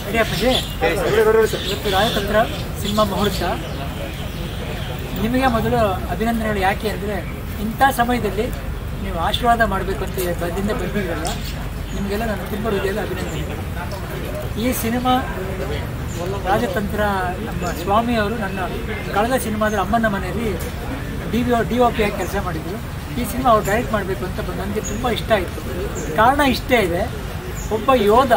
ಅಡಿಯಪ್ಪಜಿ ಇವತ್ತು ರಾಜತಂತ್ರ ಸಿನಿಮಾ ಮುಹೂರ್ತ ನಿಮಗೆ ಮೊದಲು ಅಭಿನಂದನೆಗಳು ಯಾಕೆ ಅಂದರೆ ಇಂಥ ಸಮಯದಲ್ಲಿ ನೀವು ಆಶೀರ್ವಾದ ಮಾಡಬೇಕು ಅಂತ ಬದಿಂದ ಬಂದಿದ್ದೀರಲ್ಲ ನಿಮಗೆಲ್ಲ ನನ್ನ ತುಂಬ ಹೃದಯದ ಅಭಿನಂದನೆಗಳು ಈ ಸಿನಿಮಾ ರಾಜತಂತ್ರ ನಮ್ಮ ಸ್ವಾಮಿಯವರು ನನ್ನ ಕಳೆದ ಸಿನಿಮಾದ ಅಮ್ಮನ ಮನೆಯಲ್ಲಿ D V D O P ಆಗಿ ಕೆಲಸ ಮಾಡಿದರು ಈ ಸಿನಿಮಾ ಅವ್ರು ಡೈರೆಕ್ಟ್ ಮಾಡಬೇಕು ಅಂತ ಬಂದು ನನಗೆ ತುಂಬ ಇಷ್ಟ ಆಯಿತು ಕಾರಣ ಇಷ್ಟೇ ಇದೆ ಒಬ್ಬ ಯೋಧ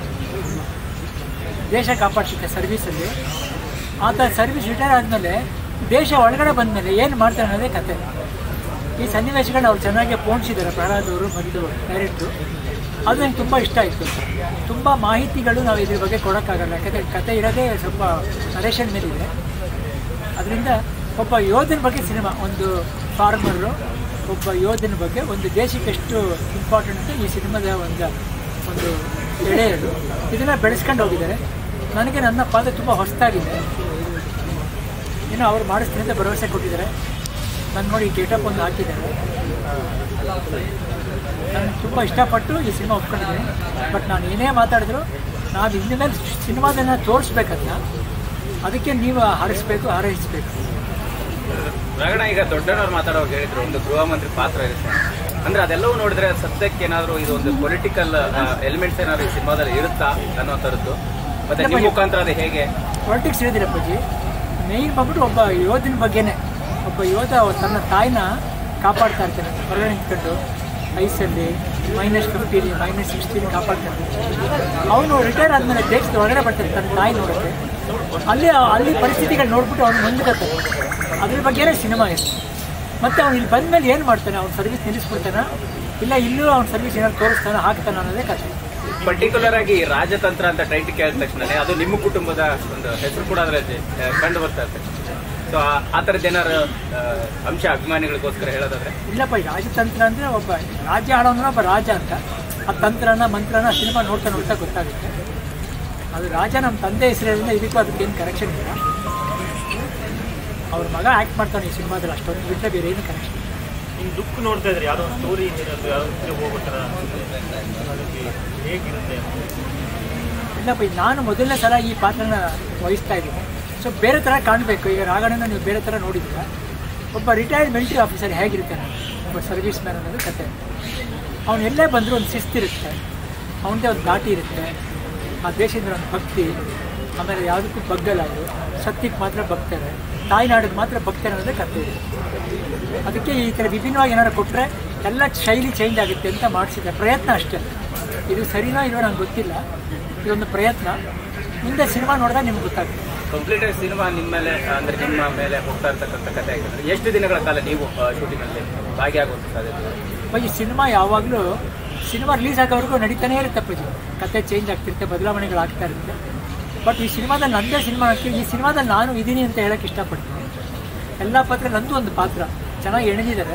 ದೇಶ ಕಾಪಾಡ್ತಿದ್ದ ಸರ್ವೀಸಲ್ಲಿ ಆತ ಸರ್ವಿಸ್ ರಿಟೈರ್ ಆದಮೇಲೆ ದೇಶ ಒಳಗಡೆ ಬಂದಮೇಲೆ ಏನು ಮಾಡ್ತಾರೆ ಅನ್ನೋದೇ ಕತೆ ಈ ಸನ್ನಿವೇಶಗಳನ್ನ ಅವ್ರು ಚೆನ್ನಾಗಿ ಪೋಣಿಸಿದ್ದಾರೆ ಪ್ರಹ್ಲಾದ್ ಅವರು ಮತ್ತು ಡೈರೆಕ್ಟ್ರು ಅದು ನಂಗೆ ತುಂಬ ಇಷ್ಟ ಆಯಿತು ತುಂಬ ಮಾಹಿತಿಗಳು ನಾವು ಇದ್ರ ಬಗ್ಗೆ ಕೊಡೋಕ್ಕಾಗಲ್ಲ ಯಾಕಂದರೆ ಕತೆ ಇರೋದೇ ಸ್ವಲ್ಪ ನರೇಷನ್ ಮೇಲಿದೆ ಅದರಿಂದ ಒಬ್ಬ ಯೋಧನ ಬಗ್ಗೆ ಸಿನಿಮಾ ಒಂದು ಫಾರ್ಮರು ಒಬ್ಬ ಯೋಧನ ಬಗ್ಗೆ ಒಂದು ದೇಶಕ್ಕೆ ಎಷ್ಟು ಇಂಪಾರ್ಟೆಂಟ್ ಅಂತ ಈ ಸಿನಿಮಾದ ಒಂದು ಒಂದು ಎಳೆಯದು ಇದನ್ನು ಬೆಳೆಸ್ಕೊಂಡು ಹೋಗಿದ್ದಾರೆ ನನಗೆ ನನ್ನ ಪಾತ್ರ ತುಂಬ ಹೊಸದಾಗಿದೆ ಏನೋ ಅವ್ರು ಮಾಡಿಸ್ತೀನಿ ಅಂತ ಭರವಸೆ ಕೊಟ್ಟಿದ್ದಾರೆ ನಾನು ನೋಡಿ ಗೇಟಪ್ ಒಂದು ಹಾಕಿದ್ದಾರೆ ನಾನು ತುಂಬ ಇಷ್ಟಪಟ್ಟು ಈ ಸಿನಿಮಾ ಒಪ್ಕೊಂಡಿದ್ದೀನಿ ಬಟ್ ನಾನು ಏನೇ ಮಾತಾಡಿದ್ರು ನಾವು ಇನ್ನು ಮೇಲೆ ಸಿನಿಮಾದನ್ನು ತೋರಿಸ್ಬೇಕಂತ ಅದಕ್ಕೆ ನೀವು ಹಾರಿಸ್ಬೇಕು ಹಾರೈಸಬೇಕು ರಗಣ ಈಗ ದೊಡ್ಡನವ್ರು ಮಾತಾಡೋರು ಹೇಳಿದ್ರು ಒಂದು ಗೃಹ ಮಂತ್ರಿ ಪಾತ್ರ ಇರುತ್ತೆ ಅಂದ್ರೆ ಅದೆಲ್ಲವೂ ನೋಡಿದ್ರೆ ಸದ್ಯಕ್ಕೆ ಏನಾದ್ರು ಇದು ಒಂದು ಪೊಲಿಟಿಕಲ್ ಎಲಿಮೆಂಟ್ಸ್ ಏನಾದ್ರು ಈ ಸಿನಿಮಾದಲ್ಲಿ ಇರುತ್ತಾ ಅನ್ನೋ ಥರದ್ದು ಮತ್ತೆ ನಿಮ್ಮ ಮುಖಾಂತರ ಅದು ಹೇಗೆ ಪಾಲಿಟಿಕ್ಸ್ ಹೇಳಿದಿರಪ್ಪಾಜಿ ಮೇಯ್ನ್ ಬಂದ್ಬಿಟ್ಟು ಒಬ್ಬ ಯೋಧನ ಬಗ್ಗೆನೇ ಒಬ್ಬ ಯೋಧ ತನ್ನ ತಾಯಿನ ಕಾಪಾಡ್ತಾ ಇರ್ತಾನೆ ಹೊರಗಡೆ ನಿಂತ್ಕೊಂಡು ಐಸಲ್ಲಿ ಮೈನಸ್ ಫಿಫ್ಟೀನ್ ಮೈನಸ್ ಸಿಕ್ಸ್ಟೀನ್ ಕಾಪಾಡ್ತಾನೆ ಅವನು ರಿಟೈರ್ ಆದಮೇಲೆ ದೇಶದ ಹೊರಗಡೆ ಬರ್ತಾನೆ ತನ್ನ ತಾಯಿ ನೋಡೋಕ್ಕೆ ಅಲ್ಲಿ ಅಲ್ಲಿ ಪರಿಸ್ಥಿತಿಗಳು ನೋಡ್ಬಿಟ್ಟು ಅವ್ನು ಹೊಂದ್ಕೊತಾನೆ ಅದ್ರ ಬಗ್ಗೆನೇ ಸಿನಿಮಾ ಇದೆ ಮತ್ತು ಅವ್ನು ಇಲ್ಲಿ ಬಂದಮೇಲೆ ಏನು ಮಾಡ್ತಾನೆ ಅವ್ನು ಸರ್ವಿಸ್ ನಿಲ್ಲಿಸ್ಬಿಡ್ತಾನ ಇಲ್ಲ ಇಲ್ಲೂ ಅವ್ನ ಸರ್ವಿಸ್ ಏನಾದ್ರು ತೋರಿಸ್ತಾನೆ ಹಾಕ್ತಾನೆ ಅನ್ನೋದೇ ಕಥೆ ಪರ್ಟಿಕ್ಯುಲರ್ ಆಗಿ ರಾಜತಂತ್ರ ಅಂತ ಟೈಟ್ ಕೇಳಿದ ತಕ್ಷಣ ಅದು ನಿಮ್ಮ ಕುಟುಂಬದ ಒಂದು ಹೆಸರು ಕೂಡ ಅದರಲ್ಲಿ ಆ, ಕಂಡು ಬರ್ತಾ ಇರ್ತದೆ ಸೊ ಆ ಥರದ್ದು ಏನಾದ್ರು ಆ, ಅಂಶ ಅಭಿಮಾನಿಗಳಿಗೋಸ್ಕರ ಹೇಳೋದಾದ್ರೆ ಇಲ್ಲಪ್ಪ ಈ ರಾಜತಂತ್ರ ಅಂದರೆ ಒಬ್ಬ ರಾಜ್ಯ ಆಡೋಅಂದ್ರೆ ಒಬ್ಬ ರಾಜ ಅಂತ ಆ ತಂತ್ರನ ಮಂತ್ರನ ಸಿನಿಮಾ ನೋಡ್ತಾ ನೋಡ್ತಾ ಗೊತ್ತಾಗುತ್ತೆ ಅದು ರಾಜ ನಮ್ಮ ತಂದೆ ಹೆಸರಿಂದ ಇದಕ್ಕೂ ಅದಕ್ಕೆ ಏನು ಕನೆಕ್ಷನ್ ಇಲ್ಲ ಅವ್ರ ಮಗ ಆ್ಯಕ್ಟ್ ಮಾಡ್ತಾನೆ ಈ ಸಿನಿಮಾದಲ್ಲಿ ಅಷ್ಟೊಂದು ಬಿಟ್ಟರೆ ಬೇರೆ ಏನು ಕನೆಕ್ಷನ್ ನಿಮ್ ದುಃಖ ನೋಡ್ತಾ ಇದ್ರೆ ಯಾವ್ದೋ ಒಂದು ಸ್ಟೋರಿ ಏನಿರೋದು ಯಾವ್ದೋ ಹೋಗೋ ಥರ ಅದಕ್ಕೆ ಹೇಗಿರುತ್ತೆ ಇಲ್ಲಪ್ಪ ಈಗ ನಾನು ಮೊದಲನೇ ಸಲ ಈ ಪಾತ್ರನ ವಹಿಸ್ತಾ ಇದ್ದೀನಿ ಸೊ ಬೇರೆ ಥರ ಕಾಣಬೇಕು ಈಗ ರಾಗಣ್ಣನ ನೀವು ಬೇರೆ ಥರ ನೋಡಿದ್ದೀರ ಒಬ್ಬ ರಿಟೈರ್ಡ್ ಮಿಲಿಟರಿ ಆಫೀಸರ್ ಹೇಗಿರ್ತಾನೆ ಒಬ್ಬ ಸರ್ವಿಸ್ ಮ್ಯಾನ್ ಅನ್ನೋದು ಕತೆ ಅವನು ಎಲ್ಲೇ ಬಂದರೂ ಒಂದು ಶಿಸ್ತಿರುತ್ತೆ ಅವನದೇ ಒಂದು ಘಾಟಿ ಇರುತ್ತೆ ಆ ದೇಶದ ಒಂದು ಭಕ್ತಿ ಆಮೇಲೆ ಯಾವುದಕ್ಕೂ ಬಗ್ಗಲ್ಲ ಅವರು ಸತ್ಯಕ್ಕೆ ಮಾತ್ರ ಬಗ್ತಾರೆ ತಾಯ್ನಾಡಿಗೆ ಮಾತ್ರ ಬಗ್ತಾರೆ ಅನ್ನೋದೇ ಕತೆ ಇದೆ ಅದಕ್ಕೆ ಈ ಥರ ವಿಭಿನ್ನವಾಗಿ ಏನಾದ್ರು ಕೊಟ್ಟರೆ ಎಲ್ಲ ಶೈಲಿ ಚೇಂಜ್ ಆಗುತ್ತೆ ಅಂತ ಮಾಡಿಸಿದೆ ಪ್ರಯತ್ನ ಅಷ್ಟೇ ಇದು ಸರಿನೋ ಇಲ್ವೋ ನಂಗೆ ಗೊತ್ತಿಲ್ಲ ಇದೊಂದು ಪ್ರಯತ್ನ ಮುಂದೆ ಸಿನಿಮಾ ನೋಡಿದಾಗ ನಿಮ್ಗೆ ಗೊತ್ತಾಗುತ್ತೆ ಕಂಪ್ಲೀಟ್ ಸಿನಿಮಾ ನಿಮ್ಮ ಮೇಲೆ ಅಂದ್ರೆ ನಿಮ್ಮ ಮೇಲೆ ಹೋಗ್ತಾ ಇರ್ತಕ್ಕಂಥ ಕಥೆ ಆಗಿರುತ್ತೆ ಎಷ್ಟು ದಿನಗಳ ಕಾಲ ನೀವು ಶೂಟಿಂಗ್ ಅಲ್ಲಿ ಭಾಗಿಯಾಗುವಂತ ಸಾಧ್ಯತೆ ಇದೆ? ಅಪ್ಪ, ಈ ಸಿನಿಮಾ ಯಾವಾಗಲೂ ಸಿನಿಮಾ ರಿಲೀಸ್ ಆಗೋವರೆಗೂ ನಡೀತಾನೇ ಇರುತ್ತೆ ಅಪ್ಪಾಜಿ ಕತೆ ಚೇಂಜ್ ಆಗ್ತಿರುತ್ತೆ ಬದಲಾವಣೆಗಳು ಆಗ್ತಾ ಇರುತ್ತೆ ಬಟ್ ಈ ಸಿನಿಮಾದಲ್ಲಿ ನಂದೇ ಸಿನಿಮಾ ಹಾಕಿ ಈ ಸಿನಿಮಾದಲ್ಲಿ ನಾನು ಇದ್ದೀನಿ ಅಂತ ಹೇಳಕ್ಕೆ ಇಷ್ಟಪಡ್ತೀನಿ ಎಲ್ಲ ಪಾತ್ರ ನಂದು ಒಂದು ಪಾತ್ರ ಚೆನ್ನಾಗಿ ಎಣೆದಿದ್ದಾರೆ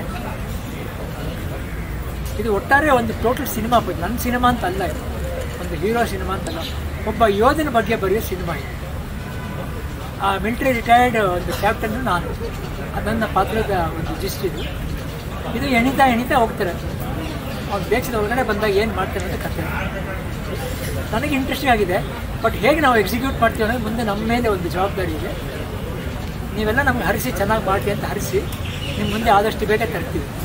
ಇದು ಒಟ್ಟಾರೆ ಒಂದು ಟೋಟಲ್ ಸಿನಿಮಾ ಅಪ್ಪಾಜಿ ನನ್ನ ಸಿನಿಮಾ ಅಂತ ಅಲ್ಲ ಇದು ಒಂದು ಹೀರೋ ಸಿನಿಮಾ ಅಂತಲ್ಲ ಒಬ್ಬ ಯೋಧನ ಬಗ್ಗೆ ಬರೆಯೋ ಸಿನಿಮಾ ಇದು ಆ ಮಿಲಿಟರಿ ರಿಟೈರ್ಡ್ ಒಂದು ಕ್ಯಾಪ್ಟನ್ನು ನಾನು ಅದು ನನ್ನ ಪಾತ್ರದ ಒಂದು ಜಿಸ್ಟ್ ಇದು ಇದು ಎಣಿತಾ ಎಣಿತಾ ಹೋಗ್ತಾರೆ ಅವ್ನು ದೇಶದ ಒಳಗಡೆ ಬಂದಾಗ ಏನು ಮಾಡ್ತಾರೆ ಅಂತ ಕಥೆ ನನಗೆ ಇಂಟ್ರೆಸ್ಟಿಂಗ್ ಆಗಿದೆ ಬಟ್ ಹೇಗೆ ನಾವು ಎಕ್ಸಿಕ್ಯೂಟ್ ಮಾಡ್ತೀವಿ ಅನ್ನೋದು ಮುಂದೆ ನಮ್ಮ ಮೇಲೆ ಒಂದು ಜವಾಬ್ದಾರಿ ಇದೆ ನೀವೆಲ್ಲ ನಮ್ಗೆ ಹರಿಸಿ ಚೆನ್ನಾಗಿ ಮಾಡ್ತೀವಿ ಅಂತ ಹರಿಸಿ ನಿಮ್ಮ ಮುಂದೆ ಆದಷ್ಟು ಬೇಗ ತರ್ತೀವಿ